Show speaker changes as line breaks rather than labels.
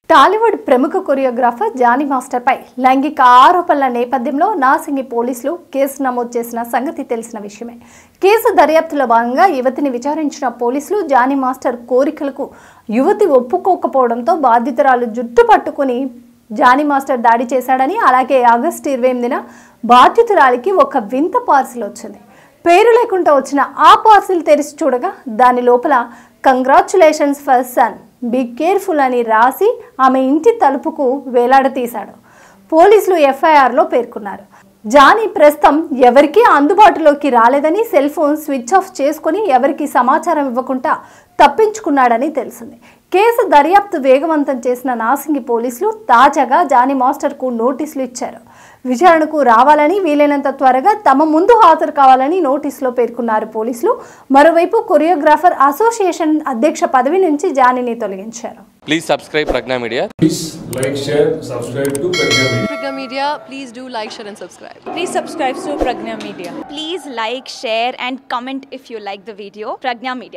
టాలీవుడ్ ప్రముఖ choreographer Johnny మాస్టర్పై లైంగిక ఆరోపణల నేపథ్యంలో నాసింగి పోలీసులు కేసు నమోదు చేసిన సంగతి తెలిసిన విషయమే కేసు దర్యాప్తులో భాగంగా యువతిని విచారించిన పోలీసులు జానీ మాస్టర్ కోరికలకు యువతి ఒప్పుకోకపోవడంతో బాధితురాలు జుట్టు పట్టుకుని జానీ మాస్టర్ దాడి చేశాడని అలాగే ఆగస్టు ఇరవై ఎనిమిదిన బాధితురాలికి ఒక వింత పార్సిల్ వచ్చింది పేరు లేకుండా వచ్చిన ఆ పార్సిల్ తెరిచి చూడగా దాని లోపల congratulations for son be careful అని రాసి ఆమె ఇంటి తలుపుకు వేలాడతీశాడు పోలీసులు ఎఫ్ఐఆర్లో పేర్కొన్నారు జానీ ప్రస్తుతం ఎవరికీ అందుబాటులోకి రాలేదని సెల్ ఫోన్ స్విచ్ ఆఫ్ చేసుకుని ఎవరికి సమాచారం ఇవ్వకుండా తప్పించుకున్నాడని తెలిసింది కేసు దర్యాప్తు వేగవంతం చేసిన నాసింగి పోలీసులు తాజాగా జానీ మాస్టర్కు నోటీసులు ఇచ్చారు విచారణకు రావాలని వీలైనంత త్వరగా తమ ముందు హాజరు కావాలని నోటీసులో పేర్కొన్నారు పోలీసులు మరోవైపు కొరియోగ్రాఫర్ అసోసియేషన్ అధ్యక్ష పదవి నుంచి జానీని తొలగించారు
Please subscribe Pragna Media.
Please like, share, subscribe to Pragya Media.
Pragya Media, please do like, share, and subscribe.
Please subscribe to Pragna Media.
Please like, share, and comment if you like the video. Pragna Media.